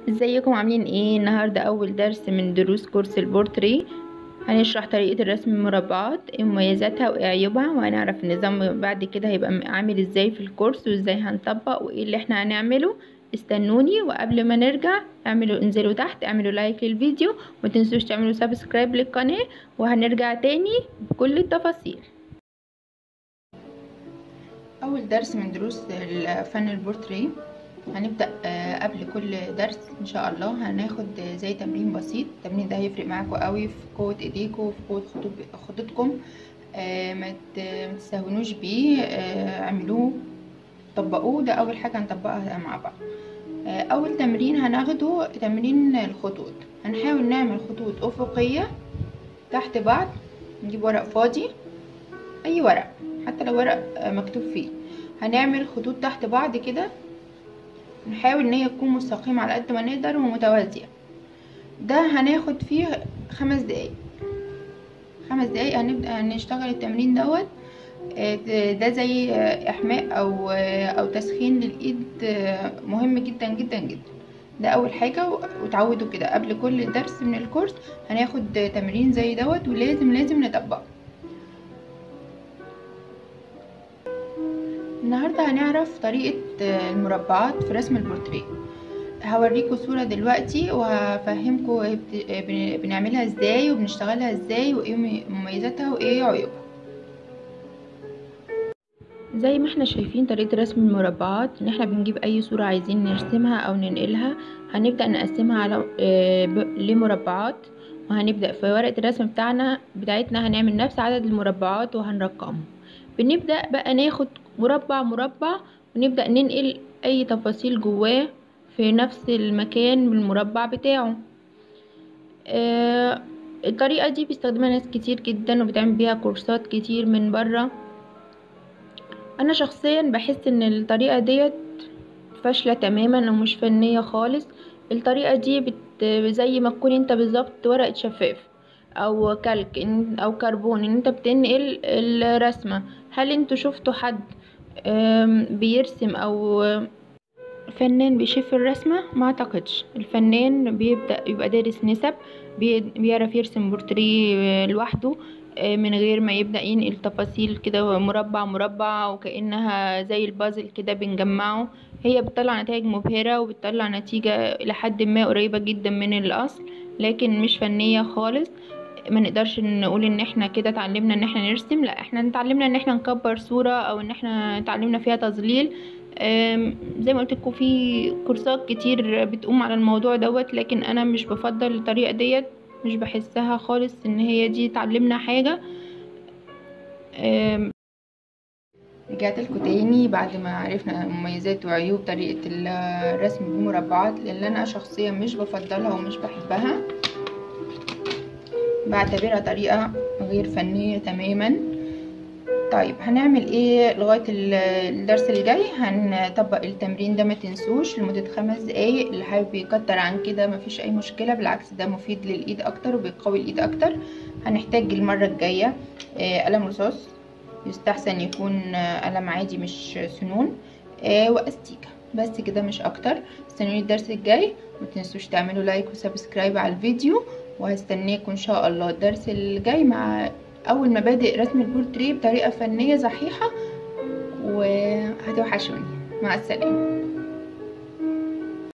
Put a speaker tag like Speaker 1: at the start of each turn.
Speaker 1: ازيكم عاملين ايه النهارده اول درس من دروس كورس البورتري هنشرح طريقة الرسم المربعات ايه مميزاتها وايه عيوبها وهنعرف النظام بعد كده هيبقى عامل ازاي في الكورس وازاي هنطبق وايه اللي احنا هنعمله استنوني وقبل ما نرجع اعملوا انزلوا تحت اعملوا لايك للفيديو ومتنسوش تعملوا سبسكرايب للقناة وهنرجع تاني بكل التفاصيل اول درس من دروس الفن البورتري هنبدأ قبل كل درس ان شاء الله هناخد زي تمرين بسيط التمرين ده هيفرق معاكم قوي في قوة ايديكم وفي قوة خطوطكم ما تستهونوش بيه اعملوه طبقوه ده اول حاجة هنطبقها مع بعض اول تمرين هناخده تمرين الخطوط هنحاول نعمل خطوط افقية تحت بعض نجيب ورق فاضي اي ورق حتى لو ورق مكتوب فيه هنعمل خطوط تحت بعض كده نحاول ان هي تكون مستقيمة على قد ما نقدر ومتوازية ده هناخد فيه خمس دقايق خمس دقايق هنبدأ نشتغل التمرين دوت ده زي احماء او او تسخين للايد مهم جدا جدا جدا ده اول حاجة وتعودوا كده قبل كل درس من الكورس هناخد تمرين زي دوت ولازم لازم نطبقه النهاردة هنعرف طريقة المربعات في رسم البورتريه هوريكم صورة دلوقتي وهفهمكم بنعملها ازاي وبنشتغلها ازاي وايه مميزاتها وايه عيوبها زي ما احنا شايفين طريقة رسم المربعات ان احنا بنجيب اي صورة عايزين نرسمها او ننقلها هنبدأ نقسمها على لمربعات وهنبدأ في ورقة الرسم بتاعنا بتاعتنا هنعمل نفس عدد المربعات وهنرقمهم بنبدأ بقى ناخد مربع مربع ونبدأ ننقل أي تفاصيل جواه في نفس المكان من المربع بتاعه آه الطريقة دي بيستخدمها ناس كتير جدا وبتعمل بيها كورسات كتير من برا أنا شخصيا بحس إن الطريقة ديت فاشلة تماما ومش فنية خالص الطريقة دي بت زي ما تكون انت بالظبط ورقة شفاف او كلك او كربون ان انت بتنقل الرسمة هل انتوا شفتوا حد بيرسم او فنان بيشوف الرسمة ما اعتقدش الفنان بيبدأ يبقى دارس نسب بيعرف يرسم بورتريه لوحده من غير ما يبدأ ينقل تفاصيل كده مربع مربع وكأنها زي البازل كده بنجمعه هي بتطلع نتائج مبهرة وبتطلع نتيجة لحد ما قريبة جدا من الأصل لكن مش فنية خالص ما نقدرش نقول ان احنا كده اتعلمنا ان احنا نرسم لا احنا اتعلمنا ان احنا نكبر صورة او ان احنا اتعلمنا فيها تظليل زي ما قلت لكم في كورسات كتير بتقوم على الموضوع دوت لكن انا مش بفضل الطريقة ديت مش بحسها خالص ان هي دي تعلمنا حاجة رجعت لكم تاني بعد ما عرفنا مميزات وعيوب طريقة الرسم بمربعات لان انا شخصيا مش بفضلها ومش بحبها بعتبرها طريقة غير فنية تماما طيب هنعمل ايه لغاية الدرس الجاي هنطبق التمرين ده ما تنسوش لمدة خمس دقايق اللي حابب يكتر عن كده مفيش اي مشكلة بالعكس ده مفيد للايد اكتر وبيقوي الايد اكتر هنحتاج المرة الجاية قلم رصاص يستحسن يكون قلم عادي مش سنون واستيكة بس كده مش اكتر استنوني الدرس الجاي ما تنسوش تعملوا لايك وسبسكرايب على الفيديو وهستناكم ان شاء الله الدرس الجاي مع اول مبادئ رسم البورتريه بطريقه فنيه صحيحه وهتوحشوني مع السلامه